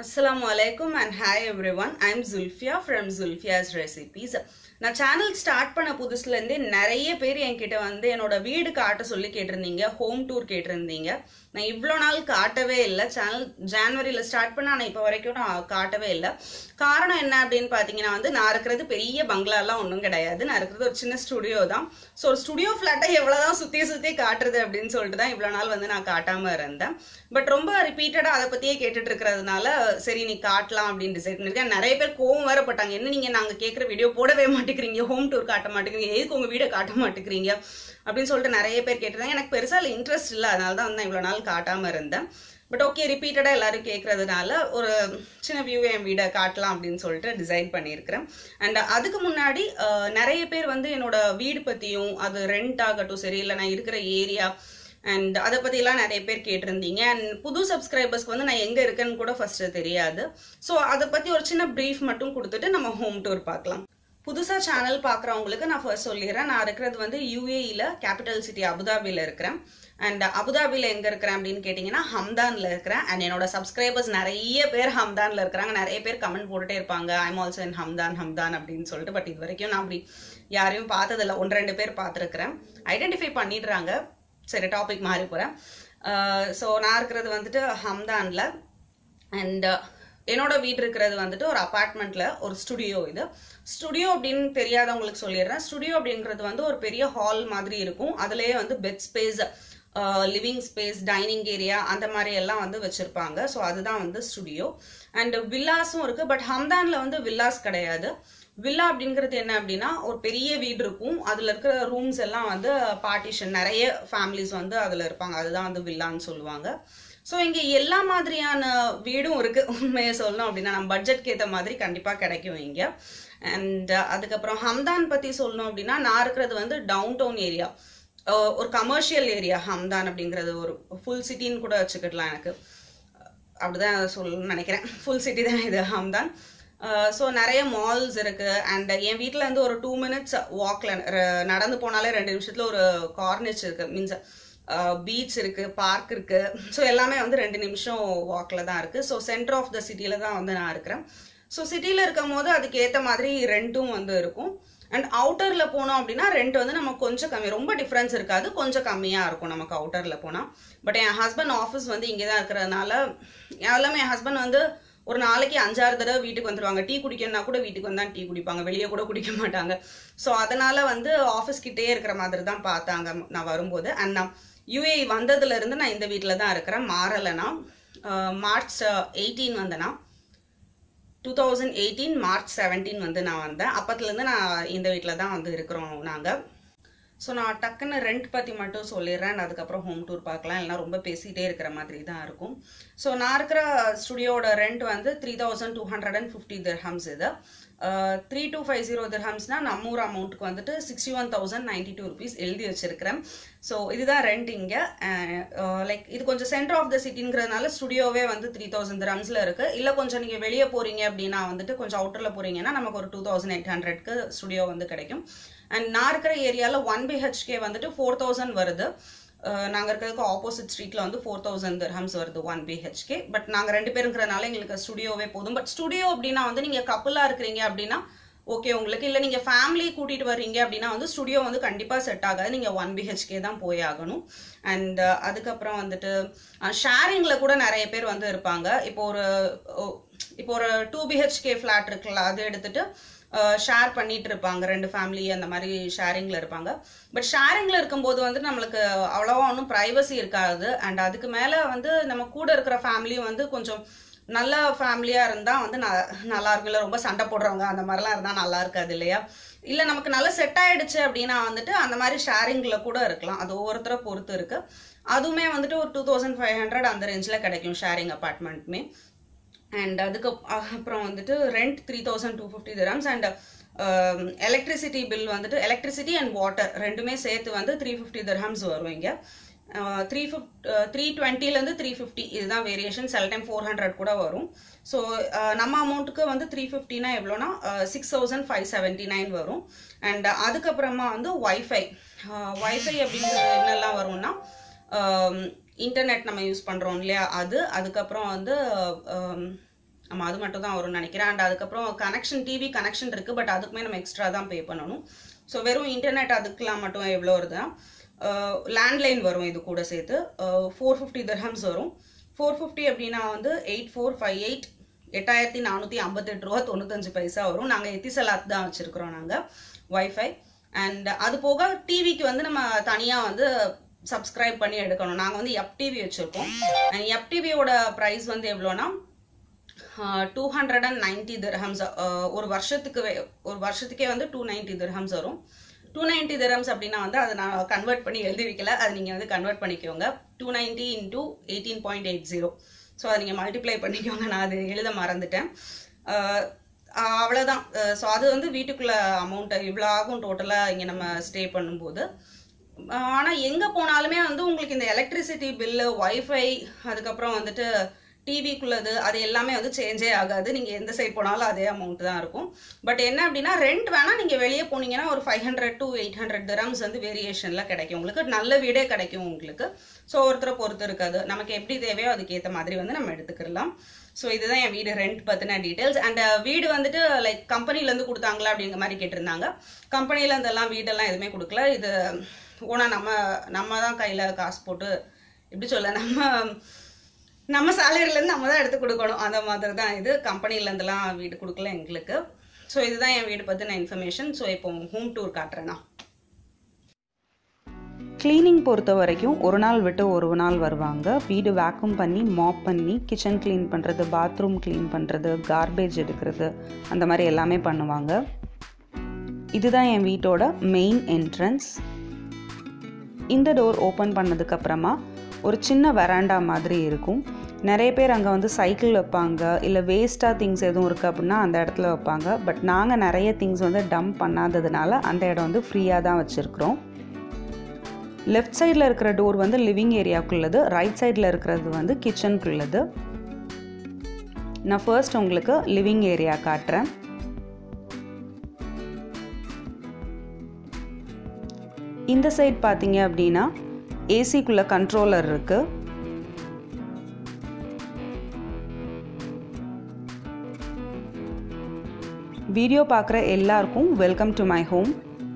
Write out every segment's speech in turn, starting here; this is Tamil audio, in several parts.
Assalamu alaikum and hi everyone. I'm Zulfia from Zulfia's Recipes. நான் சேனல் ஸ்டார்ட் பண்ண புதுசுலேருந்தே நிறைய பேர் என்கிட்ட வந்து என்னோட வீடு காட்ட சொல்லி கேட்டிருந்தீங்க ஹோம் டூர் கேட்டிருந்தீங்க நான் இவ்வளோ நாள் காட்டவே இல்லை சேனல் ஜான்வரியில் ஸ்டார்ட் பண்ண ஆனால் இப்போ வரைக்கும் நான் காட்டவே இல்லை காரணம் என்ன அப்படின்னு பார்த்தீங்கன்னா வந்து நான் இருக்கிறது பெரிய பங்களாலாம் ஒன்றும் கிடையாது நான் இருக்கிறது ஒரு சின்ன ஸ்டுடியோ தான் ஸோ ஒரு ஸ்டுடியோ ஃப்ளாட்டை எவ்வளோதான் சுற்றி சுற்றி காட்டுறது அப்படின்னு சொல்லிட்டு தான் இவ்வளோ நாள் வந்து நான் காட்டாமல் இருந்தேன் பட் ரொம்ப ரிப்பீட்டடாக அதை பற்றியே கேட்டுட்டு இருக்கிறதுனால சரி நீ காட்டலாம் அப்படின்னு டிசைட் பண்ணியிருக்கேன் நிறைய பேர் கோவம் வேற பட்டாங்க என்ன நீங்கள் நாங்கள் கேட்குற வீடியோ போடவே மாட்டேங்கிறீங்க ஹோம் டூர் காட்ட மாட்டேங்கிறீங்க எதுக்கு உங்கள் வீடை காட்ட மாட்டேங்கிறீங்க அப்படின்னு சொல்லிட்டு நிறைய பேர் கேட்டிருந்தாங்க எனக்கு பெருசாக இன்ட்ரெஸ்ட் இல்லை அதனால தான் வந்து நான் இவ்வளோ நாள் காட்டாமல் இருந்தேன் பட் ஓகே ரிப்பீட்டடாக எல்லாரும் கேட்கறதுனால ஒரு சின்ன வியூ என் வீடை காட்டலாம் அப்படின்னு சொல்லிட்டு டிசைன் பண்ணியிருக்கிறேன் அண்ட் அதுக்கு முன்னாடி அஹ், நிறைய பேர் வந்து என்னோட வீடு பற்றியும் அது ரெண்ட் ஆகட்டும் சரி இல்லை நான் இருக்கிற ஏரியா அண்ட் அதை பற்றிலாம் நிறைய பேர் கேட்டிருந்தீங்க அண்ட் புது சப்ஸ்கிரைபர்ஸ்க்கு வந்து நான் எங்கே இருக்கேன்னு கூட ஃபஸ்ட்டு தெரியாது ஸோ அதை பற்றி ஒரு சின்ன ப்ரீஃப் மட்டும் கொடுத்துட்டு நம்ம ஹோம் டூர் பார்க்கலாம் புதுசாக சேனல் பார்க்குறவங்களுக்கு நான் ஃபர்ஸ்ட் சொல்லிடுறேன் நான் இருக்கிறது வந்து யூஏஇல கேபிட்டல் சிட்டி அபுதாபியில் இருக்கிறேன் அண்ட் அபுதாபியில் எங்கே இருக்கிறேன் அப்படின்னு கேட்டிங்கன்னா ஹம்தானில் இருக்கிறேன் அண்ட் என்னோட சப்ஸ்கிரைபர்ஸ் நிறைய பேர் ஹம்தானில் இருக்கிறாங்க நிறைய பேர் கமெண்ட் போட்டுட்டே இருப்பாங்க ஐம் ஆல்சோ இன் ஹம்தான் ஹம்தான் அப்படின்னு சொல்லிட்டு பட் இது வரைக்கும் நான் அப்படி யாரையும் பார்த்ததில்ல ஒன்று ரெண்டு பேர் பார்த்துருக்குறேன் ஐடென்டிஃபை பண்ணிடுறாங்க சரி டாபிக் மாறி போகிறேன் ஸோ நான் இருக்கிறது வந்துட்டு ஹம்தானில் அண்ட் என்னோட வீடு இருக்கிறது வந்துட்டு ஒரு அப்பார்ட்மெண்ட்ல ஒரு ஸ்டுடியோ இது ஸ்டுடியோ அப்படின்னு தெரியாதவங்களுக்கு சொல்லிடுறேன் ஸ்டுடியோ அப்படிங்கிறது வந்து ஒரு பெரிய ஹால் மாதிரி இருக்கும் அதுலயே வந்து bed space living space dining area அந்த மாதிரி எல்லாம் வந்து வச்சிருப்பாங்க ஸோ அதுதான் வந்து ஸ்டுடியோ அண்ட் வில்லாஸும் இருக்கு பட் ஹம்தான்ல வந்து வில்லாஸ் கிடையாது வில்லா அப்படிங்கிறது என்ன அப்படின்னா ஒரு பெரிய வீடு இருக்கும் அதுல இருக்கிற ரூம்ஸ் எல்லாம் வந்து பார்ட்டிஷன் நிறைய ஃபேமிலிஸ் வந்து அதுல இருப்பாங்க அதுதான் வந்து வில்லான்னு சொல்லுவாங்க ஸோ இங்கே எல்லா மாதிரியான வீடும் இருக்கு உண்மையை சொல்லணும் அப்படின்னா நம்ம பட்ஜெட்க்கு ஏற்ற மாதிரி கண்டிப்பாக கிடைக்கும் இங்கே அண்ட் அதுக்கப்புறம் ஹம்தான் பற்றி சொல்லணும் அப்படின்னா நான் இருக்கிறது வந்து டவுன் டவுன் ஏரியா ஒரு கமர்ஷியல் ஏரியா ஹம்தான் அப்படிங்கிறது ஒரு ஃபுல் சிட்டின்னு கூட வச்சுக்கிடலாம் எனக்கு அப்படிதான் சொல்லணும்னு நினைக்கிறேன் ஃபுல் சிட்டி தான் இது ஹம்தான் ஸோ நிறைய மால்ஸ் இருக்கு அண்ட் என் வீட்டில் இருந்து ஒரு டூ மினிட்ஸ் வாக்கில் நடந்து போனாலே ரெண்டு நிமிஷத்தில் ஒரு கார்னிச் இருக்கு மீன்ஸ் பீச் இருக்கு பார்க் இருக்கு ஸோ எல்லாமே வந்து ரெண்டு நிமிஷம் வாக்கில் தான் இருக்கு ஸோ சென்டர் ஆஃப் த சிட்டியில தான் வந்து நான் இருக்கிறேன் ஸோ சிட்டியில் இருக்கும் போது அதுக்கு ஏற்ற மாதிரி ரெண்ட்டும் வந்து இருக்கும் அண்ட் அவுட்டரில் போனோம் அப்படின்னா ரெண்ட் வந்து நம்ம கொஞ்சம் கம்மி ரொம்ப டிஃப்ரென்ஸ் இருக்காது கொஞ்சம் கம்மியாக இருக்கும் நமக்கு அவுட்டரில் போனால் பட் என் ஹஸ்பண்ட் ஆஃபீஸ் வந்து இங்கே தான் இருக்கிறதுனால எல்லாமே என் ஹஸ்பண்ட் வந்து ஒரு நாளைக்கு அஞ்சாறு தடவை வீட்டுக்கு வந்துருவாங்க டீ குடிக்கணும்னா கூட வீட்டுக்கு வந்தா டீ குடிப்பாங்க வெளியே கூட குடிக்க மாட்டாங்க ஸோ அதனால வந்து ஆஃபீஸ் கிட்டே இருக்கிற மாதிரி தான் பார்த்தாங்க நான் வரும்போது அண்ட் நான் யூஏ வந்ததுல இருந்து நான் இந்த வீட்டில் தான் இருக்கிறேன் மாறலைனா மார்ச் எயிட்டீன் வந்தேனா two thousand eighteen March seventeen வந்து நான் வந்தேன் அப்பத்துலேருந்து நான் இந்த வீட்டில் தான் வந்து இருக்கிறோம் நாங்கள் ஸோ நான் டக்குன்னு ரெண்ட் பற்றி மட்டும் சொல்லிடுறேன் அதுக்கப்புறம் ஹோம் டூர் பார்க்கலாம் இல்லைனா ரொம்ப பேசிகிட்டே இருக்கிற மாதிரி தான் இருக்கும் ஸோ நான் இருக்கிற ஸ்டுடியோட ரெண்ட் வந்து three thousand two hundred and fifty dirhams இது த்ரீ டூ ஃபைவ் ஜீரோ திர்ஹம்ஸ்னா நம்ம ஊர் அமௌண்ட்டுக்கு வந்துட்டு sixty one thousand ninety two rupees எழுதி வச்சிருக்கிறேன் ஸோ இதுதான் ரெண்ட் இங்கே லைக் இது கொஞ்சம் சென்டர் ஆஃப் த சிட்டிங்கிறதுனால ஸ்டுடியோவே வந்து த்ரீ தௌசண்ட் திரம்ஸில் இருக்குது இல்லை கொஞ்சம் நீங்கள் வெளியே போகிறீங்க அப்படின்னா வந்துட்டு கொஞ்சம் அவுட்டரில் போகிறீங்கன்னா நமக்கு ஒரு டூ தௌசண்ட் எயிட் ஹண்ட்ரட்க்கு ஸ்டுடியோ வந்து கிடைக்கும் அண்ட் நான் இருக்கிற ஏரியாவில் ஒன் பிஹெச்கே வந்துட்டு ஃபோர் தௌசண்ட் வருது நாங்கள் இருக்கிறதுக்கு ஆப்போசிட் ஸ்ட்ரீட்டில் வந்து ஃபோர் தௌசண்ட் திர்ஹம்ஸ் வருது ஒன் பிஹெச்கே பட் நாங்கள் ரெண்டு பேருங்கிறனால எங்களுக்கு ஸ்டுடியோவே போதும் பட் ஸ்டுடியோ அப்படின்னா வந்து நீங்கள் கப்பலாக இருக்கிறீங்க அப்படின்னா ஓகே உங்களுக்கு இல்லை நீங்கள் ஃபேமிலி கூட்டிகிட்டு வர்றீங்க அப்படின்னா வந்து ஸ்டுடியோ வந்து கண்டிப்பாக செட் ஆகாது நீங்கள் ஒன் பிஹெச்கே தான் போய் ஆகணும் அண்ட் அதுக்கப்புறம் வந்துட்டு ஷேரிங்கில் கூட நிறைய பேர் வந்து இருப்பாங்க இப்போ ஒரு இப்போ ஒரு டூ பிஹெச்கே ஃப்ளாட் இருக்குல்ல அது எடுத்துட்டு ஷேர் பண்ணிட்டு இருப்பாங்க ரெண்டு ஃபேமிலி அந்த மாதிரி ஷேரிங்ல இருப்பாங்க பட் ஷேரிங்ல இருக்கும்போது வந்து நம்மளுக்கு அவ்வளோவா ஒன்றும் ப்ரைவசி இருக்காது அண்ட் அதுக்கு மேலே வந்து நம்ம கூட இருக்கிற ஃபேமிலியும் வந்து கொஞ்சம் நல்ல ஃபேமிலியா இருந்தா வந்து நல்லா இருக்கும் இல்லை ரொம்ப சண்டை போடுறவங்க அந்த மாதிரிலாம் இருந்தா நல்லா இருக்காது இல்லையா இல்லை நமக்கு நல்லா செட் ஆயிடுச்சு அப்படின்னா வந்துட்டு அந்த மாதிரி ஷேரிங்ல கூட இருக்கலாம் அது ஒவ்வொருத்தரை பொறுத்து இருக்கு அதுவுமே வந்துட்டு ஒரு டூ தௌசண்ட் ஃபைவ் ஹண்ட்ரட் அந்த ரேஞ்சில் கிடைக்கும் ஷேரிங் அப்பார்ட்மெண்ட்டுமே அண்ட் அதுக்கு அப்புறம் வந்துட்டு rent three thousand two fifty dirhams and electricity bill வந்துட்டு எலக்ட்ரிசிட்டி அண்ட் வாட்டர் ரெண்டுமே சேர்த்து வந்து த்ரீ ஃபிஃப்டி திரஹம்ஸ் வரும் இங்கே த்ரீ ஃபிஃப்ட் த்ரீ டுவெண்ட்டிலேருந்து த்ரீ ஃபிஃப்டி இதுதான் வேரியேஷன் சில டைம் ஃபோர் ஹண்ட்ரட் கூட வரும் ஸோ நம்ம அமௌண்ட்டுக்கு வந்து த்ரீ ஃபிஃப்டினா எவ்வளோனா six thousand five seventy nine வரும் அண்ட் அதுக்கப்புறமா வந்து ஒய்ஃபை ஒய்ஃபை அப்படிங்கிறது என்னெல்லாம் வரும்னா இன்டர்நெட் நம்ம யூஸ் பண்ணுறோம் இல்லையா அது அதுக்கப்புறம் வந்து நம்ம அது மட்டும் தான் வரும்னு நினைக்கிறேன் அண்ட் அதுக்கப்புறம் கனெக்ஷன் டிவி கனெக்ஷன் இருக்குது பட் அதுக்குமே நம்ம எக்ஸ்ட்ரா தான் பே பண்ணணும் ஸோ வெறும் இன்டர்நெட் அதுக்கெலாம் மட்டும் எவ்வளோ வருதுன்னா லேண்ட்லைன் வரும் இது கூட சேர்த்து ஃபோர் ஃபிஃப்டி தர்ஹம்ஸ் வரும் ஃபோர் ஃபிஃப்டி அப்படின்னா வந்து எயிட் ஃபோர் ஃபைவ் எயிட் எட்டாயிரத்தி நானூற்றி ஐம்பத்தெட்டு ரூபா தொண்ணூத்தஞ்சு பைசா வரும் நாங்கள் எத்திசலாத் தான் வச்சுருக்குறோம் நாங்கள் ஒய்ஃபை அண்ட் அது போக டிவிக்கு வந்து நம்ம தனியாக வந்து சப்ஸ்கிரைப் பண்ணி எடுக்கணும் நாங்கள் வந்து எப் டிவி வச்சுருக்கோம் அண்ட் எப் டிவியோட ப்ரைஸ் வந்து எவ்வளோனா two hundred and ninety dirhams ஒரு வருஷத்துக்கு வே- ஒரு வருஷத்துக்கே வந்து டூ நைன்டி திரஹம்ஸ் வரும் டூ நைன்டி திரம்ஸ் அப்படின்னா வந்து அதை நான் கன்வெர்ட் பண்ணி எழுதி வைக்கல அது நீங்கள் வந்து கன்வெர்ட் பண்ணிக்கோங்க two ninety into eighteen point eight zero so அதை நீங்கள் மல்டிப்ளை பண்ணிக்கோங்க நான் அது எழுத மறந்துட்டேன் அஹ், அஹ், அவ்வளவுதான் ஸோ அது வந்து வீட்டுக்குள்ள அமௌண்ட் இவ்வளோ ஆகும் டோட்டலாக இங்கே நம்ம ஸ்டே பண்ணும்போது அஹ், ஆனா எங்க போனாலுமே வந்து உங்களுக்கு இந்த எலக்ட்ரிசிட்டி பில்லு ஒய்ஃபை அதுக்கப்புறம் வந்துட்டு டிவிக்குள்ளது அது எல்லாமே வந்து சேஞ்சே ஆகாது நீங்க எந்த சைட் போனாலும் அதே அமௌண்ட் தான் இருக்கும் பட் என்ன அப்படின்னா ரெண்ட் வேணா நீங்க வெளியே போனீங்கன்னா ஒரு five hundred to eight hundred dirhams வந்து வேரியேஷன்ல கிடைக்கும் உங்களுக்கு நல்ல வீடே கிடைக்கும் உங்களுக்கு ஸோ ஒருத்தரை பொறுத்து இருக்காது நமக்கு எப்படி தேவையோ அதுக்கேற்ற மாதிரி வந்து நம்ம எடுத்துக்கலாம் ஸோ இதுதான் என் வீடு ரெண்ட் பற்றின டீட்டெயில்ஸ் அண்ட் வீடு வந்துட்டு லைக் கம்பெனிலேருந்து கொடுத்தாங்களா அப்படிங்கிற மாதிரி கேட்டிருந்தாங்க கம்பெனில இருந்தெல்லாம் வீடெல்லாம் எதுவுமே கொடுக்கல இது ஓனா நம்ம நம்ம தான் கையில் காசு போட்டு எப்படி சொல்ல நம்ம நம்ம சேலரிலேருந்து நம்ம தான் எடுத்து கொடுக்கணும் அந்த மாதிரி தான் இது கம்பெனிலேருந்துலாம் வீடு கொடுக்கல எங்களுக்கு ஸோ இதுதான் என் வீடு பற்றின இன்ஃபர்மேஷன் ஸோ இப்போ ஹோம் டூர் காட்டுறேன் நான் க்ளீனிங் பொறுத்த வரைக்கும் ஒரு நாள் விட்டு ஒரு நாள் வருவாங்க வீடு வேக்யூம் பண்ணி மாப் பண்ணி கிச்சன் க்ளீன் பண்ணுறது பாத்ரூம் க்ளீன் பண்ணுறது கார்பேஜ் எடுக்கிறது அந்த மாதிரி எல்லாமே பண்ணுவாங்க இதுதான் என் வீட்டோட மெயின் என்ட்ரன்ஸ் இந்த டோர் ஓப்பன் பண்ணதுக்கப்புறமா ஒரு சின்ன வெராண்டா மாதிரி இருக்கும் நிறைய பேர் அங்கே வந்து சைக்கிள் வைப்பாங்க இல்லை வேஸ்ட்டாக திங்ஸ் எதுவும் இருக்குது அப்படின்னா அந்த இடத்துல வைப்பாங்க பட் நாங்கள் நிறைய திங்ஸ் வந்து டம்ப் பண்ணாததுனால அந்த இடம் வந்து ஃப்ரீயாக தான் வச்சுருக்குறோம் லெஃப்ட் சைடில் இருக்கிற டோர் வந்து லிவிங் ஏரியாவுக்குள்ளது ரைட் சைடில் இருக்கிறது வந்து கிச்சனுக்குள்ளது நான் ஃபர்ஸ்ட் உங்களுக்கு லிவிங் ஏரியா காட்டுறேன் இந்த சைட் பார்த்தீங்க அப்படின்னா ஏசிக்குள்ள கண்ட்ரோலர் இருக்கு வீடியோ பார்க்குற எல்லாருக்கும் welcome to my home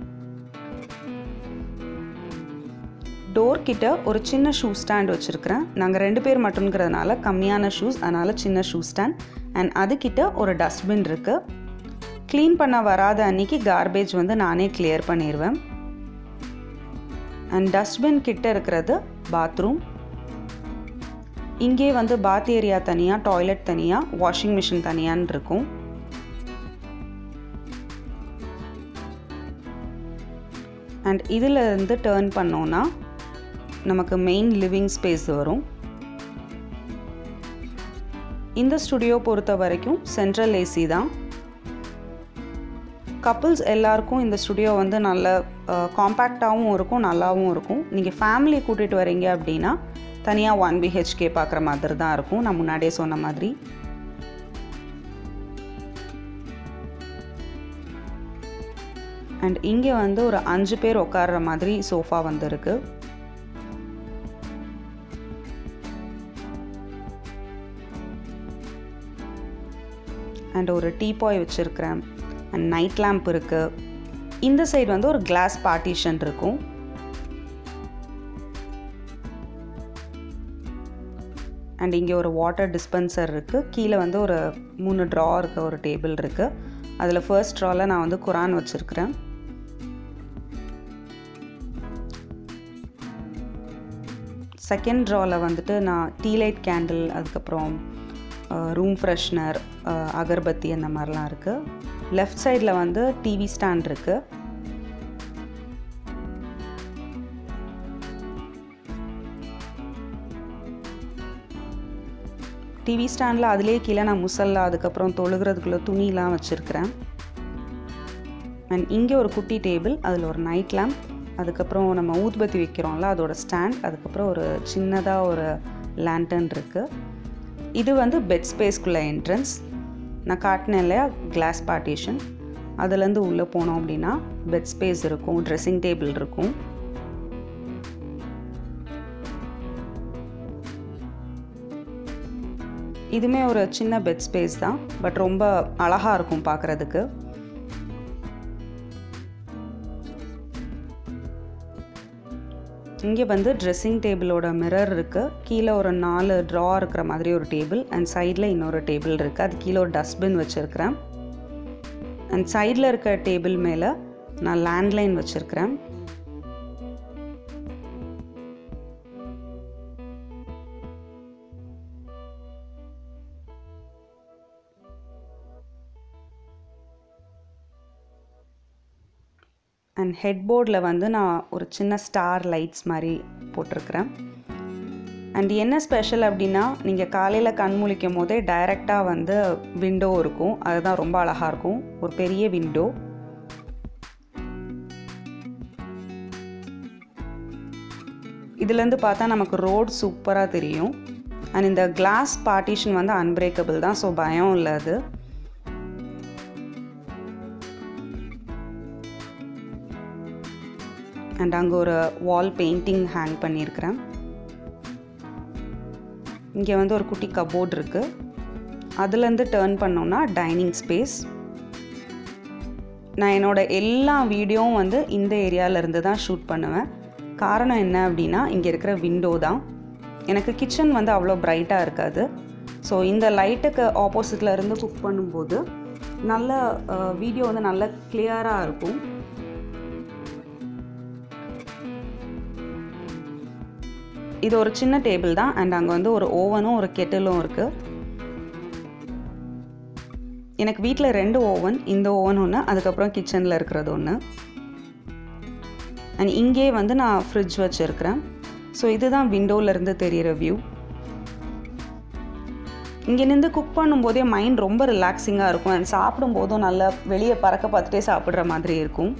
door கிட்ட ஒரு சின்ன ஷூ ஸ்டாண்ட் வச்சுருக்கிறேன் நாங்கள் ரெண்டு பேர் மட்டும்ங்கிறதுனால கம்மியான ஷூஸ் அதனால் சின்ன ஷூ ஸ்டாண்ட் அண்ட் அதுக்கிட்ட ஒரு டஸ்ட்பின் இருக்குது க்ளீன் பண்ண வராத அன்னைக்கு கார்பேஜ் வந்து நானே கிளியர் பண்ணிடுவேன் அண்ட் டஸ்ட்பின் கிட்ட இருக்கிறது பாத்ரூம் இங்கே வந்து பாத் ஏரியா தனியாக டாய்லெட் தனியாக வாஷிங் மிஷின் தனியான்னு இருக்கும் அண்ட் இதில் இருந்து டேர்ன் பண்ணோன்னா நமக்கு மெயின் லிவிங் ஸ்பேஸ் வரும் இந்த ஸ்டுடியோ பொறுத்த வரைக்கும் சென்ட்ரல் ஏசி தான் கப்புள்ஸ் எல்லாருக்கும் இந்த ஸ்டுடியோ வந்து நல்ல காம்பேக்டாகவும் இருக்கும் நல்லாவும் இருக்கும் நீங்கள் ஃபேமிலி கூட்டிகிட்டு வரீங்க அப்படின்னா தனியாக ஒன் பிஹெச்கே பார்க்குற மாதிரி தான் இருக்கும் நான் முன்னாடியே சொன்ன மாதிரி அண்ட் இங்கே வந்து ஒரு அஞ்சு பேர் உட்கார்ற மாதிரி சோஃபா வந்து இருக்கு அண்ட் ஒரு டீபாய் வச்சுருக்கிறேன் அண்ட் நைட் லேம்ப் இருக்குது இந்த சைடு வந்து ஒரு கிளாஸ் பார்ட்டிஷன் இருக்கும் அண்ட் இங்கே ஒரு வாட்டர் டிஸ்பென்சர் இருக்குது கீழே வந்து ஒரு மூணு ட்ரா இருக்க ஒரு டேபிள் இருக்குது அதில் ஃபர்ஸ்ட் ட்ராவில் நான் வந்து குரான் வச்சுருக்கிறேன் செகண்ட் ட்ராவில் வந்துட்டு நான் டீ லைட் கேண்டில் அதுக்கப்புறம் ரூம் ஃப்ரெஷ்னர் அகர்பத்தி அந்த மாதிரிலாம் இருக்குது லெஃப்ட் சைடில் வந்து டிவி ஸ்டாண்ட் இருக்குது டிவி ஸ்டாண்டில் அதுலேயே கீழே நான் முசல்லா அதுக்கப்புறம் தொழுகிறதுக்குள்ள துணிலாம் வச்சுருக்கிறேன் அண்ட் இங்கே ஒரு குட்டி டேபிள் அதில் ஒரு நைட் லேம்ப் அதுக்கப்புறம் நம்ம ஊதுபத்தி வைக்கிறோம்ல அதோட ஸ்டாண்ட் அதுக்கப்புறம் ஒரு சின்னதாக ஒரு லேண்டன் இருக்குது இது வந்து பெட் ஸ்பேஸ்க்குள்ள என்ட்ரன்ஸ் நான் காட்டினேன் இல்லையா கிளாஸ் பார்ட்டிஷன் அதுலேருந்து உள்ளே போனோம் அப்படின்னா பெட் ஸ்பேஸ் இருக்கும் ட்ரெஸ்ஸிங் டேபிள் இருக்கும் இதுவுமே ஒரு சின்ன பெட் ஸ்பேஸ் தான் பட் ரொம்ப அழகாக இருக்கும் பார்க்குறதுக்கு இங்கே வந்து ட்ரெஸ்ஸிங் டேபிளோட மிரர் இருக்குது கீழே ஒரு நாலு ட்ரா இருக்கிற மாதிரி ஒரு டேபிள் அண்ட் சைடில் இன்னொரு டேபிள் இருக்குது அது கீழே ஒரு டஸ்ட்பின் வச்சுருக்கிறேன் அண்ட் சைடில் இருக்க டேபிள் மேலே நான் லேண்ட்லைன் வச்சுருக்கிறேன் அண்ட் ஹெட் போர்டில் வந்து நான் ஒரு சின்ன ஸ்டார் லைட்ஸ் மாதிரி போட்டிருக்கிறேன் அண்ட் என்ன ஸ்பெஷல் அப்படின்னா நீங்கள் காலையில் கண் முழிக்கும் போதே டைரெக்டாக வந்து விண்டோ இருக்கும் அதுதான் ரொம்ப அழகாக இருக்கும் ஒரு பெரிய விண்டோ இதுலேருந்து பார்த்தா நமக்கு ரோட் சூப்பராக தெரியும் அண்ட் இந்த கிளாஸ் பார்ட்டிஷன் வந்து அன்பிரேக்கபிள் தான் ஸோ பயம் இல்லை அது அண்ட் அங்கே ஒரு வால் பெயிண்டிங் ஹேங் பண்ணியிருக்கிறேன் இங்கே வந்து ஒரு குட்டி கபோர்ட் இருக்குது அதுலேருந்து டேர்ன் பண்ணோன்னா டைனிங் ஸ்பேஸ் நான் என்னோடய எல்லா வீடியோவும் வந்து இந்த ஏரியாவிலேருந்து தான் ஷூட் பண்ணுவேன் காரணம் என்ன அப்படின்னா இங்கே இருக்கிற விண்டோ தான் எனக்கு கிச்சன் வந்து அவ்வளோ பிரைட்டாக இருக்காது ஸோ இந்த லைட்டுக்கு ஆப்போசிட்டில் இருந்து குக் பண்ணும்போது நல்ல வீடியோ வந்து நல்ல கிளியராக இருக்கும் இது ஒரு சின்ன டேபிள் தான் அண்ட் அங்கே வந்து ஒரு ஓவனும் ஒரு கெட்டிலும் இருக்குது எனக்கு வீட்டில் ரெண்டு ஓவன் இந்த ஓவன் ஒன்று அதுக்கப்புறம் கிச்சனில் இருக்கிறது ஒன்று அண்ட் இங்கே வந்து நான் ஃப்ரிட்ஜ் வச்சுருக்கிறேன் ஸோ இதுதான் விண்டோவிலேருந்து தெரிகிற வியூ இங்கே நின்று குக் பண்ணும்போதே மைண்ட் ரொம்ப ரிலாக்ஸிங்காக இருக்கும் அண்ட் சாப்பிடும்போதும் நல்லா வெளியே பறக்க பார்த்துட்டே சாப்பிட்ற மாதிரி இருக்கும்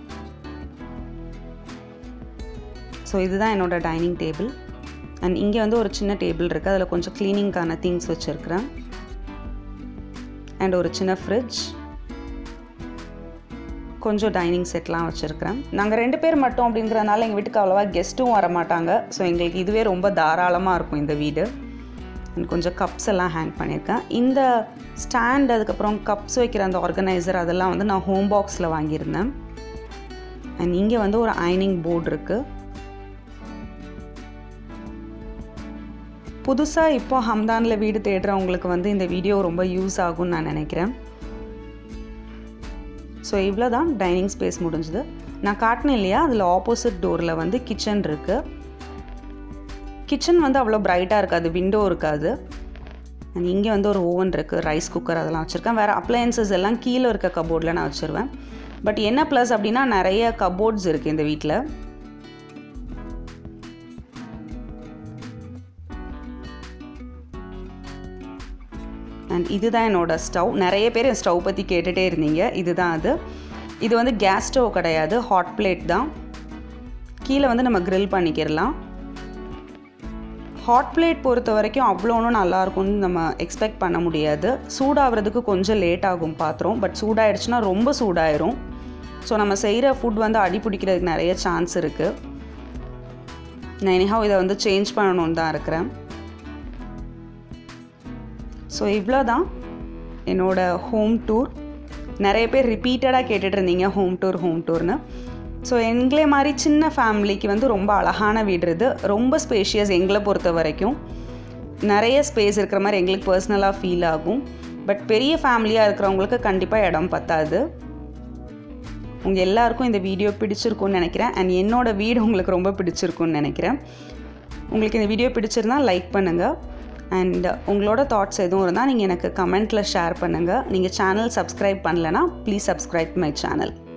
ஸோ இதுதான் என்னோடய டைனிங் டேபிள் அண்ட் இங்கே வந்து ஒரு சின்ன டேபிள் இருக்குது அதில் கொஞ்சம் க்ளீனிங்க்கான திங்ஸ் வச்சுருக்கிறேன் அண்ட் ஒரு சின்ன ஃப்ரிட்ஜ் கொஞ்சம் டைனிங் செட்லாம் வச்சுருக்கிறேன் நாங்கள் ரெண்டு பேர் மட்டும் அப்படிங்கிறதுனால எங்கள் வீட்டுக்கு அவ்வளோவா கெஸ்ட்டும் வர மாட்டாங்க ஸோ எங்களுக்கு இதுவே ரொம்ப தாராளமாக இருக்கும் இந்த வீடு அண்ட் கொஞ்சம் கப்ஸ் எல்லாம் ஹேங் பண்ணியிருக்கேன் இந்த ஸ்டாண்ட் அதுக்கப்புறம் கப்ஸ் வைக்கிற அந்த ஆர்கனைசர் அதெல்லாம் வந்து நான் ஹோம் பாக்ஸில் வாங்கியிருந்தேன் அண்ட் இங்கே வந்து ஒரு அயனிங் போர்டு இருக்குது புதுசாக இப்போ ஹம்தானில் வீடு தேடுறவங்களுக்கு வந்து இந்த வீடியோ ரொம்ப யூஸ் ஆகும்னு நான் நினைக்கிறேன் ஸோ இவ்வளோ தான் டைனிங் ஸ்பேஸ் முடிஞ்சுது நான் காட்டினேன் இல்லையா அதில் ஆப்போசிட் டோரில் வந்து கிச்சன் இருக்குது கிச்சன் வந்து அவ்வளோ பிரைட்டாக இருக்காது விண்டோ இருக்காது அண்ட் இங்கே வந்து ஒரு ஓவன் இருக்குது ரைஸ் குக்கர் அதெல்லாம் வச்சுருக்கேன் வேறு அப்ளையன்சஸ் எல்லாம் கீழே இருக்க கபோர்டில் நான் வச்சுருவேன் பட் என்ன ப்ளஸ் அப்படின்னா நிறைய கபோர்ட்ஸ் இருக்குது இந்த வீட்டில் அண்ட் இதுதான் என்னோடய ஸ்டவ் நிறைய பேர் என் ஸ்டவ் பற்றி கேட்டுகிட்டே இருந்தீங்க இதுதான் அது இது வந்து கேஸ் ஸ்டவ் கிடையாது ஹாட் பிளேட் தான் கீழே வந்து நம்ம க்ரில் பண்ணிக்கிடலாம் ஹாட் பிளேட் பொறுத்த வரைக்கும் அவ்வளோ ஒன்றும் நல்லாயிருக்கும்னு நம்ம எக்ஸ்பெக்ட் பண்ண முடியாது சூடாகிறதுக்கு கொஞ்சம் லேட் ஆகும் பாத்திரம் பட் சூடாயிடுச்சுன்னா ரொம்ப சூடாயிரும் ஸோ நம்ம செய்கிற ஃபுட் வந்து அடி பிடிக்கிறதுக்கு நிறைய சான்ஸ் இருக்குது நான் எனிஹாவ் இதை வந்து சேஞ்ச் பண்ணணும்னு தான் இருக்கிறேன் ஸோ இவ்வளோ தான் என்னோடய ஹோம் டூர் நிறைய பேர் ரிப்பீட்டடாக கேட்டுட்டு இருந்தீங்க ஹோம் டூர் ஹோம் டூர்னு ஸோ எங்களே மாதிரி சின்ன ஃபேமிலிக்கு வந்து ரொம்ப அழகான வீடு இது ரொம்ப ஸ்பேஷியஸ் எங்களை பொறுத்த வரைக்கும் நிறைய ஸ்பேஸ் இருக்கிற மாதிரி எங்களுக்கு பர்சனலாக ஃபீல் ஆகும் பட் பெரிய ஃபேமிலியாக இருக்கிறவங்களுக்கு கண்டிப்பாக இடம் பத்தாது உங்கள் எல்லாருக்கும் இந்த வீடியோ பிடிச்சிருக்கும்னு நினைக்கிறேன் அண்ட் என்னோடய வீடு உங்களுக்கு ரொம்ப பிடிச்சிருக்கும்னு நினைக்கிறேன் உங்களுக்கு இந்த வீடியோ பிடிச்சிருந்தா லைக் பண்ணுங்கள் அண்ட் உங்களோட தாட்ஸ் எதுவும் இருந்தால் நீங்கள் எனக்கு கமெண்ட்டில் ஷேர் பண்ணுங்கள் நீங்கள் சேனல் சப்ஸ்கிரைப் பண்ணலைன்னா ப்ளீஸ் சப்ஸ்கிரைப் மை சேனல்